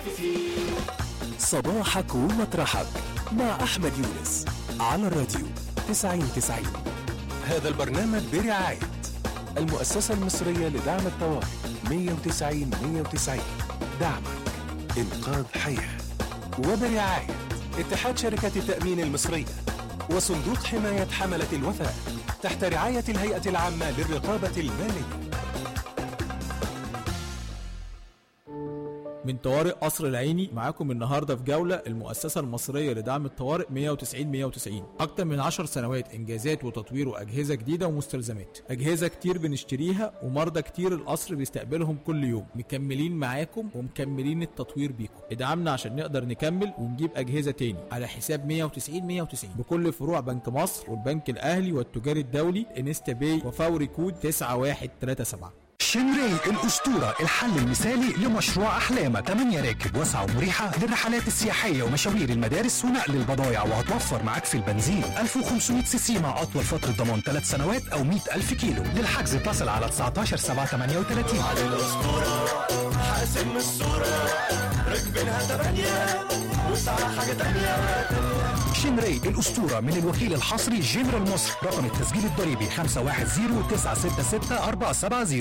المنافسين صباحك ومطرحك مع أحمد يونس على الراديو 9090 هذا البرنامج برعاية المؤسسة المصرية لدعم الطوارئ 190 190 دعمك إنقاذ حياة وبرعاية اتحاد شركات التأمين المصرية وصندوق حماية حملة الوفاء تحت رعاية الهيئة العامة للرقابة المالية من طوارئ قصر العيني معاكم النهارده في جوله المؤسسه المصريه لدعم الطوارئ 190 190 اكتر من 10 سنوات انجازات وتطوير واجهزه جديده ومستلزمات اجهزه كتير بنشتريها ومرضى كتير القصر بيستقبلهم كل يوم مكملين معاكم ومكملين التطوير بيكم ادعمنا عشان نقدر نكمل ونجيب اجهزه تاني على حساب 190 190 بكل فروع بنك مصر والبنك الاهلي والتجاري الدولي انستا باي وفوري كود 9137 شنري الأسطورة الحل المثالي لمشروع أحلامك 8 راكب واسعة ومريحة للرحلات السياحية ومشاوير المدارس ونقل البضائع وهتوفر معاك في البنزين 1500 سي سي مع أطول فترة ضمان 3 سنوات أو 100 ألف كيلو للحجز اتصل على 19 7 38 الأسطورة حاسم الصورة راكبينها تمانية وسعة حاجة تانية شنري الأسطورة من الوكيل الحصري جنرال مصر رقم التسجيل الضريبي 510 966 470